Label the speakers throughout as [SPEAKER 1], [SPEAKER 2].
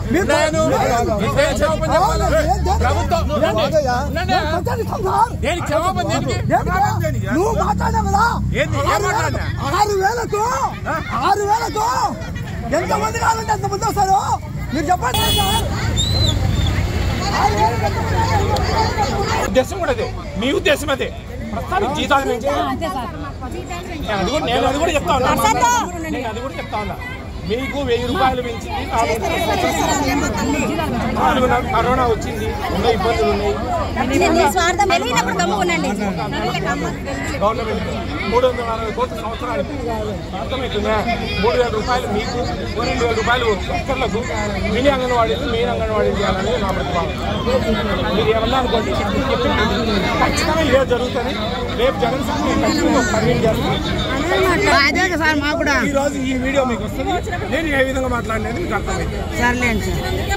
[SPEAKER 1] మీరు
[SPEAKER 2] నేను ఇదే క్షమాపణ చెప్పాలి. ప్రభుత్వం ఉండండి. ఉండండి. దేనికి క్షమాపణ దేనికి?
[SPEAKER 1] నువ్వు మాట్లాడినా కదా
[SPEAKER 2] ఏంది? ఏం
[SPEAKER 1] ఆరు వేలకు-
[SPEAKER 2] మాట్లాడినా?
[SPEAKER 1] ఆరు వేలకు ఆరు వేలకు ఎంత మంది కావాలంటే ఎంత మంది వస్తారు మీరు చెప్పండి సార్. ఆరు వేలకు ఎంతమంది వస్తారు?
[SPEAKER 2] ఉద్దేశం కూడా అదే మీ ఉద్దేశం అదే ప్రస్తుతానికి జీతాలు పెంచి నేను అది కూడా నేను అది కూడా చెప్తా ఉన్నా నేను అది కూడా చెప్తా ఉన్నా మీకు వెయ్యి రూపాయలు పెంచింది నాలుగు నాలుగు నెలలు కరోనా వచ్చింది ఎన్నో ఇబ్బందులు ఉన్నాయి
[SPEAKER 3] నీ స్వార్థం వెలిగినప్పుడు గమ్ముకునండి
[SPEAKER 2] గవర్నమెంట్ మూడు వందల అరవై కోట్ల సంవత్సరానికి అర్థమవుతుందా మూడు వేల రూపాయలు మీకు రెండు వేల రూపాయలు వర్కర్లకు మినీ అంగన్వాడీలు మెయిన్ అంగన్వాడీలు చేయాలనేది నా ప్రతిపాదన మీరు ఏమన్నా అనుకోండి ఖచ్చితంగా ఇదే జరుగుతుంది రేపు జగన్ సార్ నేను ఖచ్చితంగా ఒక పర్యటన చేస్తాను
[SPEAKER 4] అదే సార్ మాకు కూడా
[SPEAKER 2] ఈ రోజు ఈ వీడియో మీకు వస్తుంది నేను ఏ విధంగా మాట్లాడినది మీకు అర్థమైంది
[SPEAKER 4] సర్లేండి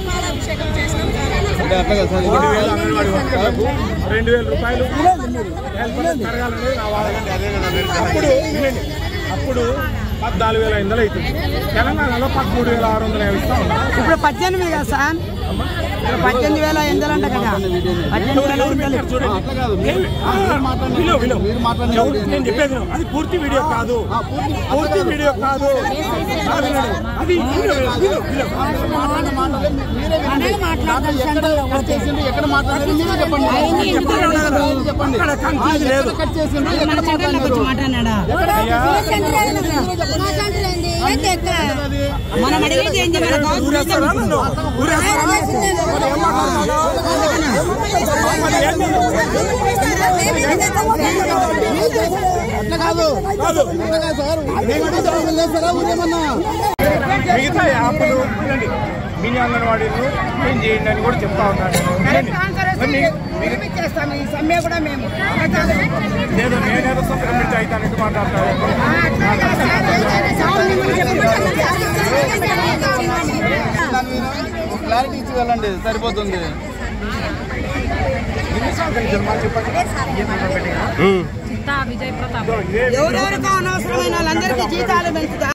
[SPEAKER 4] సార్
[SPEAKER 2] మూడు వేల అంగన్వాడీ వర్కర్లకు రెండు వేల రూపాయలు హెల్ప్ జరగాలనేది నా వాదన అప్పుడు వినండి అప్పుడు పద్నాలుగు వేల ఐదు వందలు అవుతుంది తెలంగాణలో పదమూడు వేల ఆరు వందల యాభై ఇస్తా ఉన్నారు
[SPEAKER 4] ఇప్పుడు పద్దెనిమిది కదా సార్ ఇప్పుడు పద్దెనిమిది వేల ఎనిమిది అంట కదా పద్దెనిమిది వేల
[SPEAKER 2] ఎవరు పెట్టారు చూడండి ఏమి? ఆ, విను, విను. ఎవరు- నేను చెప్పేది విను. అది పూర్తి వీడియో కాదు పూర్తి వీడియో కాదు ఆ, వినండి. అది విను, విను, విను, విను.
[SPEAKER 5] ఎక్కడ మాట్లాడారు మీరే చెప్పండి చెప్పండి
[SPEAKER 2] అక్కడ కన్ఫ్యూజ్ లేదు
[SPEAKER 5] కట్ చేసిండ్రు ఎక్కడ మాట్లాడారు
[SPEAKER 4] మాట్లాడినాడా
[SPEAKER 2] అయ్యా,
[SPEAKER 4] మనం అడిగేది ఏంటి మన
[SPEAKER 2] ఊరేస్తారా నన్ను? ఊరేస్తారా? మరి ఏం మాట్లాడతావు? మరి ఏంటి?
[SPEAKER 5] అట్లా కాదు
[SPEAKER 2] కాదు.
[SPEAKER 5] అట్లా కాదు సార్ మేము అడిగితే వాళ్ళు లేస్తారా ఊరేమన్నా
[SPEAKER 2] మిగతా యాప్లు వినండి మినీ అంగన్వాడీలు ఏం చేయండి అని కూడా చెప్తా ఉన్నాను వినండి. మరి మీ- మీ-
[SPEAKER 4] చేస్తాము ఈ సమ్మె కూడా మేము
[SPEAKER 2] నేను నేనేదో సంతకం పెట్టి అయితే అన్నట్టు మాట్లాడతాను
[SPEAKER 5] క్లారిటీ ఇచ్చి వెళ్ళండి సరిపోతుంది
[SPEAKER 2] ఎన్ని సంవత్సరాలు జన్మ చెప్పండి
[SPEAKER 4] ఎవరెవరికో అనవసరమైన వాళ్ళందరికీ జీతాలు పెంచుతా